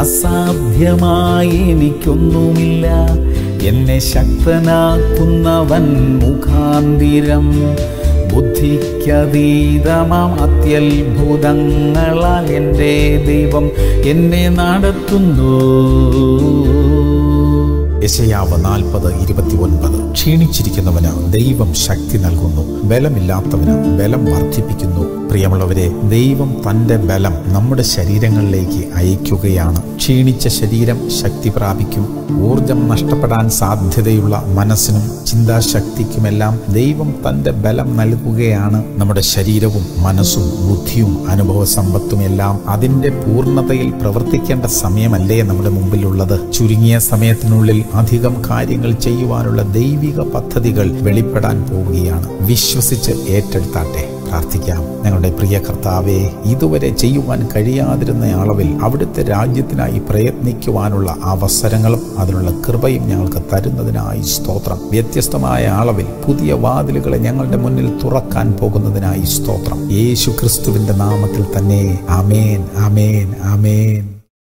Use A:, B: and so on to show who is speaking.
A: അസാധ്യമായി എനിക്കൊന്നുമില്ല എന്നെ ശക്തനാക്കുന്നവൻ മുഖാന്തിരം ബുദ്ധിക്കതീതമാം അത്യത്ഭുതങ്ങളാൽ എൻ്റെ ദൈവം എന്നെ നടത്തുന്നു
B: യശയാവ് നാൽപ്പത് ഇരുപത്തി ഒൻപത് ക്ഷീണിച്ചിരിക്കുന്നവന് ദൈവം ശക്തി നൽകുന്നു ബലമില്ലാത്തവന് ബലം വർദ്ധിപ്പിക്കുന്നു പ്രിയമുള്ളവരെ ദൈവം തൻ്റെ ബലം നമ്മുടെ ശരീരങ്ങളിലേക്ക് അയക്കുകയാണ് ക്ഷീണിച്ച ശരീരം ശക്തി പ്രാപിക്കും ഊർജം നഷ്ടപ്പെടാൻ സാധ്യതയുള്ള മനസ്സിനും ചിന്താശക്തിക്കുമെല്ലാം ദൈവം തൻ്റെ ബലം നൽകുകയാണ് നമ്മുടെ ശരീരവും മനസ്സും ബുദ്ധിയും അനുഭവ സമ്പത്തും എല്ലാം അതിൻ്റെ പൂർണ്ണതയിൽ പ്രവർത്തിക്കേണ്ട സമയമല്ലേ നമ്മുടെ മുമ്പിലുള്ളത് ചുരുങ്ങിയ സമയത്തിനുള്ളിൽ അധികം കാര്യങ്ങൾ ചെയ്യുവാനുള്ള ദൈവിക പദ്ധതികൾ വെളിപ്പെടാൻ പോവുകയാണ് വിശ്വസിച്ച് ഏറ്റെടുത്താട്ടെ പ്രാർത്ഥിക്കാം ഞങ്ങളുടെ പ്രിയ കർത്താവെ ഇതുവരെ ചെയ്യുവാൻ കഴിയാതിരുന്ന അളവിൽ അവിടുത്തെ രാജ്യത്തിനായി പ്രയത്നിക്കുവാനുള്ള അവസരങ്ങളും അതിനുള്ള കൃപയും ഞങ്ങൾക്ക് തരുന്നതിനായി സ്തോത്രം വ്യത്യസ്തമായ അളവിൽ പുതിയ വാതിലുകളെ ഞങ്ങളുടെ മുന്നിൽ തുറക്കാൻ പോകുന്നതിനായി സ്തോത്രം യേശു ക്രിസ്തുവിന്റെ നാമത്തിൽ തന്നെ ആമേൻ ആമേൻ ആമേൻ